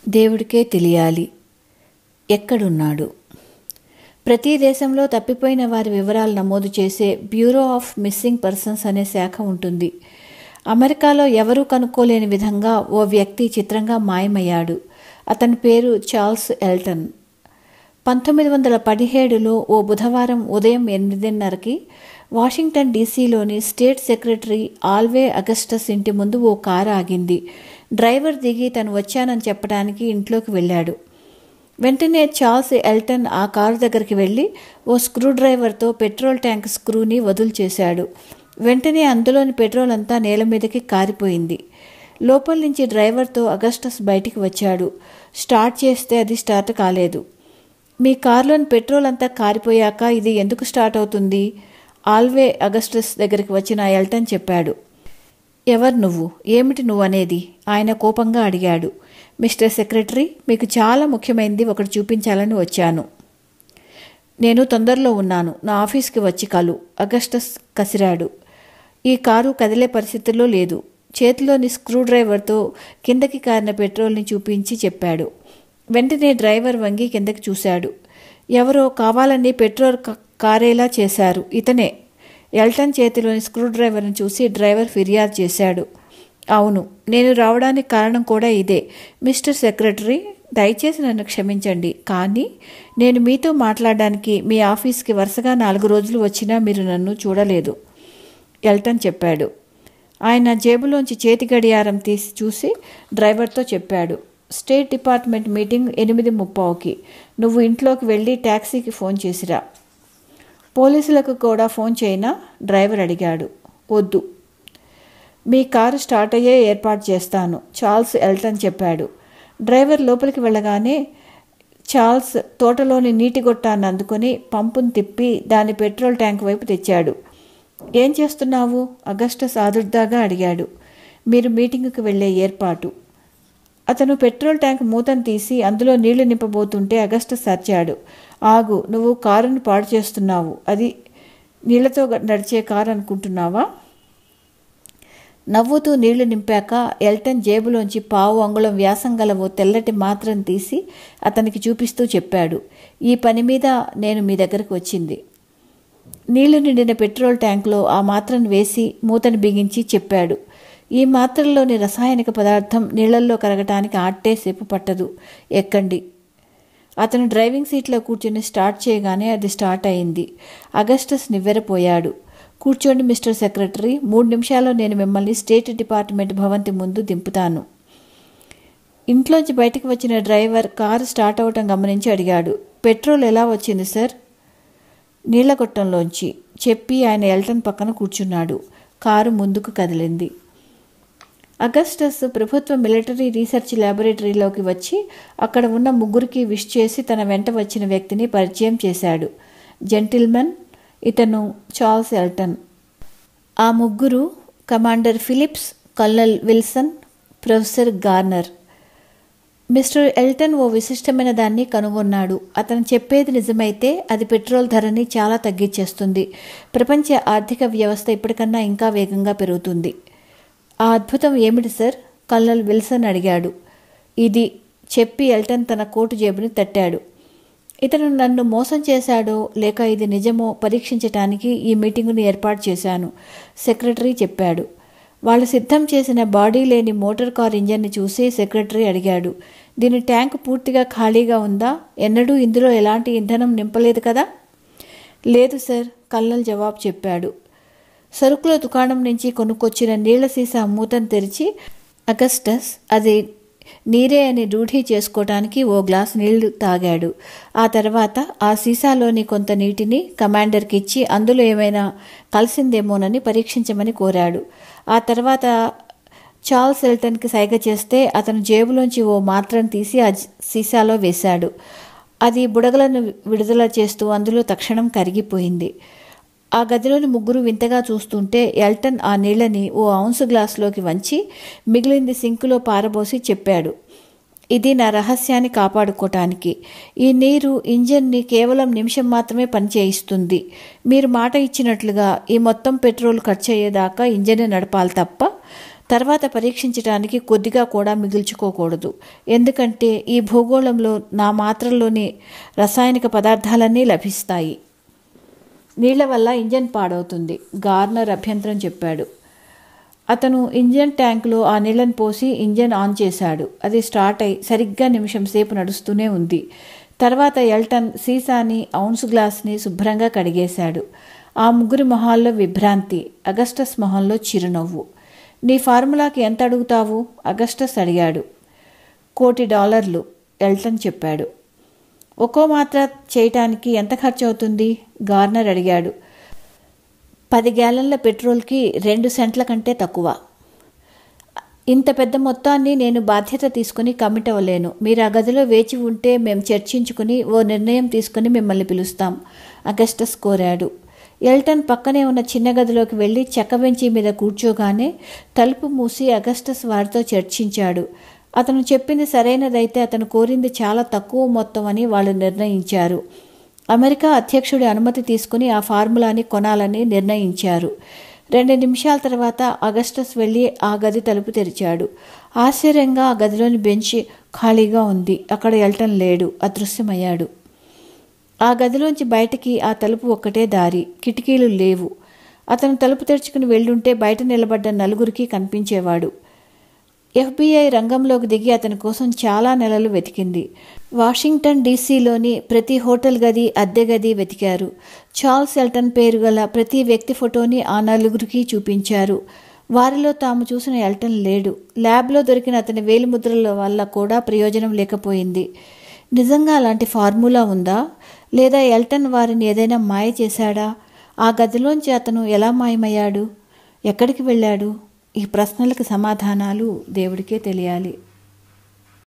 దేవుడికే తెలియాలి ఎక్కడున్నాడు ప్రతి దేశంలో తప్పిపోయిన వారి వివరాలు నమోదు చేసే బ్యూరో ఆఫ్ మిస్సింగ్ పర్సన్స్ అనే శాఖ ఉంటుంది అమెరికాలో ఎవరూ కనుక్కోలేని విధంగా ఓ వ్యక్తి చిత్రంగా మాయమయ్యాడు అతని పేరు చార్ల్స్ ఎల్టన్ పంతొమ్మిది వందల పదిహేడులో ఓ బుధవారం ఉదయం ఎనిమిదిన్నరకి వాషింగ్టన్ డీసీలోని స్టేట్ సెక్రటరీ ఆల్వే అగస్టస్ ఇంటి ముందు ఓ కారు ఆగింది డ్రైవర్ దిగి తను వచ్చానని చెప్పడానికి ఇంట్లోకి వెళ్ళాడు వెంటనే చార్ల్స్ ఎల్టన్ ఆ కారు దగ్గరికి వెళ్ళి ఓ స్క్రూ డ్రైవర్తో పెట్రోల్ ట్యాంక్ స్క్రూని వదులు చేశాడు వెంటనే అందులోని పెట్రోల్ అంతా నేల మీదకి కారిపోయింది లోపల నుంచి డ్రైవర్తో అగస్టస్ బయటికి వచ్చాడు స్టార్ట్ చేస్తే అది స్టార్ట్ కాలేదు మీ కారులోని పెట్రోల్ అంతా కారిపోయాక ఇది ఎందుకు స్టార్ట్ అవుతుంది ఆల్వే అగస్టస్ దగ్గరికి వచ్చిన ఎల్టన్ చెప్పాడు ఎవరు నువ్వు ఏమిటి నువ్వు అనేది ఆయన కోపంగా అడిగాడు మిస్టర్ సెక్రటరీ మీకు చాలా ముఖ్యమైనది ఒకటి చూపించాలని వచ్చాను నేను తొందరలో ఉన్నాను నా ఆఫీస్కి వచ్చి కలు అగస్టస్ కసిరాడు ఈ కారు కదిలే పరిస్థితుల్లో లేదు చేతిలోని స్క్రూ డ్రైవర్తో కిందకి కారిన పెట్రోల్ని చూపించి చెప్పాడు వెంటనే డ్రైవర్ వంగి కిందకి చూశాడు ఎవరో కావాలని పెట్రోల్ కారేలా చేశారు ఇతనే ఎల్టన్ చేతిలోని స్క్రూ డ్రైవర్ని చూసి డ్రైవర్ ఫిర్యాదు చేశాడు అవును నేను రావడానికి కారణం కూడా ఇదే మిస్టర్ సెక్రటరీ దయచేసి నన్ను క్షమించండి కానీ నేను మీతో మాట్లాడడానికి మీ ఆఫీస్కి వరుసగా నాలుగు రోజులు వచ్చినా మీరు నన్ను చూడలేదు ఎల్టన్ చెప్పాడు ఆయన జేబులోంచి చేతి గడియారం తీసి చూసి డ్రైవర్తో చెప్పాడు స్టేట్ డిపార్ట్మెంట్ మీటింగ్ ఎనిమిది ముప్పావుకి నువ్వు ఇంట్లోకి వెళ్ళి ట్యాక్సీకి ఫోన్ చేసిరా పోలీసులకు కూడా ఫోన్ చేయనా డ్రైవర్ అడిగాడు వద్దు మీ కారు స్టార్ట్ అయ్యే ఏర్పాటు చేస్తాను చార్ల్స్ ఎల్టన్ చెప్పాడు డ్రైవర్ లోపలికి వెళ్ళగానే చార్ల్స్ తోటలోని నీటి గొట్టాన్ని అందుకొని పంపును తిప్పి దాని పెట్రోల్ ట్యాంక్ వైపు తెచ్చాడు ఏం చేస్తున్నావు అగస్టస్ ఆదుర్దాగా అడిగాడు మీరు మీటింగుకి వెళ్ళే ఏర్పాటు అతను పెట్రోల్ ట్యాంక్ మూతను తీసి అందులో నీళ్లు నింపబోతుంటే అగస్టస్ సర్చాడు ఆగు నువ్వు కారును పాడు చేస్తున్నావు అది నీళ్లతో నడిచే కారు అనుకుంటున్నావా నవ్వుతూ నీళ్లు నింపాక ఎల్టన్ జేబులోంచి పావు అంగుళం వ్యాసం గల ఓ తెల్లటి మాత్రం తీసి అతనికి చూపిస్తూ చెప్పాడు ఈ పని మీద నేను మీ దగ్గరకు వచ్చింది నీళ్లు నిండిన పెట్రోల్ ట్యాంక్లో ఆ మాత్రను వేసి మూతను బిగించి చెప్పాడు ఈ మాత్రల్లోని రసాయనిక పదార్థం నీళ్లల్లో కరగటానికి ఆట్టే సేపు పట్టదు ఎక్కండి అతను డ్రైవింగ్ సీట్లో కూర్చొని స్టార్ట్ చేయగానే అది స్టార్ట్ అయింది అగస్టస్ నివ్వెరపోయాడు కూర్చోండి మిస్టర్ సెక్రటరీ మూడు నిమిషాల్లో నేను మిమ్మల్ని స్టేట్ డిపార్ట్మెంట్ భవంతి ముందు దింపుతాను ఇంట్లోంచి బయటకు వచ్చిన డ్రైవర్ కారు స్టార్ట్ అవటం గమనించి అడిగాడు పెట్రోల్ ఎలా వచ్చింది సార్ నీళ్లగొట్టంలోంచి చెప్పి ఆయన ఎల్టన్ పక్కన కూర్చున్నాడు కారు ముందుకు కదిలింది అగస్టస్ ప్రభుత్వ మిలిటరీ రీసెర్చ్ ల్యాబొరేటరీలోకి వచ్చి అక్కడ ఉన్న ముగ్గురికి విష్ చేసి తన వెంట వచ్చిన వ్యక్తిని పరిచయం చేశాడు జెంటిల్మెన్ ఇతను చార్ల్స్ ఎల్టన్ ఆ ముగ్గురు Commander Phillips Colonel Wilson Professor Garner Mister Elton ఓ విశిష్టమైన దాన్ని కనుగొన్నాడు అతను చెప్పేది నిజమైతే అది పెట్రోల్ ధరని చాలా తగ్గించేస్తుంది ప్రపంచ ఆర్థిక వ్యవస్థ ఇప్పటికన్నా ఇంకా వేగంగా పెరుగుతుంది ఆ అద్భుతం ఏమిటి సార్ కల్నల్ విల్సన్ అడిగాడు ఇది చెప్పి ఎల్టన్ తన కోటు జేబుని తట్టాడు ఇతను నన్ను మోసం చేశాడో లేక ఇది నిజమో పరీక్షించటానికి ఈ మీటింగును ఏర్పాటు చేశాను సెక్రటరీ చెప్పాడు వాళ్ళు సిద్ధం చేసిన బాడీ లేని మోటార్ కార్ ఇంజన్ని చూసి సెక్రటరీ అడిగాడు దీని ట్యాంక్ పూర్తిగా ఖాళీగా ఉందా ఎన్నడూ ఇందులో ఎలాంటి ఇంధనం నింపలేదు కదా లేదు సార్ కల్నల్ జవాబు చెప్పాడు సరుకుల దుకాణం నుంచి కొనుక్కొచ్చిన నీళ్ల సీసా మూతను తెరిచి అగస్టస్ అది నీరే అని రూఢీ చేసుకోవటానికి ఓ గ్లాస్ నీళ్లు తాగాడు ఆ తర్వాత ఆ సీసాలోని కొంత నీటిని కమాండర్కి ఇచ్చి అందులో ఏమైనా కలిసిందేమోనని పరీక్షించమని కోరాడు ఆ తర్వాత చార్ల్స్ ఎల్టన్కి సైగ చేస్తే అతను జేబులోంచి ఓ మాత్రను తీసి ఆ సీసాలో వేశాడు అది బుడగలను విడుదల చేస్తూ అందులో తక్షణం కరిగిపోయింది ఆ గదిలోని ముగ్గురు వింతగా చూస్తుంటే ఎల్టన్ ఆ నీళ్ళని ఓ ఔన్సు గ్లాసులోకి వంచి మిగిలింది సింకులో పారబోసి చెప్పాడు ఇది నా రహస్యాన్ని కాపాడుకోవటానికి ఈ నీరు ఇంజన్ని కేవలం నిమిషం మాత్రమే పనిచేయిస్తుంది మీరు మాట ఇచ్చినట్లుగా ఈ మొత్తం పెట్రోల్ ఖర్చు అయ్యేదాకా ఇంజన్ నడపాలి తప్ప తర్వాత పరీక్షించడానికి కొద్దిగా కూడా మిగిల్చుకోకూడదు ఎందుకంటే ఈ భూగోళంలో నా మాత్రల్లోని రసాయనిక పదార్థాలన్నీ లభిస్తాయి నీళ్ల వల్ల ఇంజన్ పాడవుతుంది గార్నర్ అభ్యంతరం చెప్పాడు అతను ఇంజన్ ట్యాంకులో ఆ నీళ్లను పోసి ఇంజన్ ఆన్ చేశాడు అది స్టార్ట్ అయి సరిగ్గా నిమిషం సేపు నడుస్తూనే ఉంది తర్వాత ఎల్టన్ సీసాని ఔన్స్ గ్లాస్ని శుభ్రంగా కడిగేశాడు ఆ ముగ్గురి మొహాల్లో విభ్రాంతి అగస్టస్ మొహంలో చిరునవ్వు నీ ఫార్ములాకి ఎంత అడుగుతావు అగస్టస్ అడిగాడు కోటి డాలర్లు ఎల్టన్ చెప్పాడు ఒక్కో మాత్ర చేయటానికి ఎంత ఖర్చు అవుతుంది గార్నర్ అడిగాడు పది గ్యాలన్ల పెట్రోల్కి రెండు సెంట్ల కంటే తక్కువ ఇంత పెద్ద మొత్తాన్ని నేను బాధ్యత తీసుకుని కమిట్ అవ్వలేను మీరు ఆ గదిలో వేచి ఉంటే మేము చర్చించుకుని ఓ నిర్ణయం తీసుకుని మిమ్మల్ని పిలుస్తాం అగస్టస్ కోరాడు ఎల్టన్ పక్కనే ఉన్న చిన్న గదిలోకి వెళ్ళి చెక్క బెంచి మీద కూర్చోగానే తలుపు మూసి అగస్టస్ వారితో చర్చించాడు అతను చెప్పింది సరైనదైతే అతను కోరింది చాలా తక్కువ మొత్తం అని వాళ్ళు నిర్ణయించారు అమెరికా అధ్యక్షుడి అనుమతి తీసుకుని ఆ ఫార్ములాని కొనాలని నిర్ణయించారు రెండు నిమిషాల తర్వాత అగస్టస్ వెళ్ళి ఆ గది తలుపు తెరిచాడు ఆశ్చర్యంగా ఆ గదిలోని బెంచ్ ఖాళీగా ఉంది అక్కడ ఎల్టన్ లేడు అదృశ్యమయ్యాడు ఆ గదిలోంచి బయటికి ఆ తలుపు ఒక్కటే దారి కిటికీలు లేవు అతను తలుపు తెరుచుకుని వెళ్ళుంటే బయట నిలబడ్డ నలుగురికి కనిపించేవాడు ఎఫ్బిఐ రంగంలోకి దిగి అతని కోసం చాలా నెలలు వెతికింది వాషింగ్టన్ డీసీలోని ప్రతి హోటల్ గది అద్దె గది వెతికారు చార్ల్స్ ఎల్టన్ పేరు గల ప్రతి వ్యక్తి ఫోటోని ఆ నలుగురికి చూపించారు వారిలో తాము చూసిన ఎల్టన్ లేడు ల్యాబ్లో దొరికిన అతని వేలిముద్రల వల్ల కూడా ప్రయోజనం లేకపోయింది నిజంగా అలాంటి ఫార్ములా ఉందా లేదా ఎల్టన్ వారిని ఏదైనా మాయ చేశాడా ఆ గదిలోంచి అతను ఎలా మాయమయ్యాడు ఎక్కడికి వెళ్ళాడు ఈ ప్రశ్నలకు సమాధానాలు దేవుడికే తెలియాలి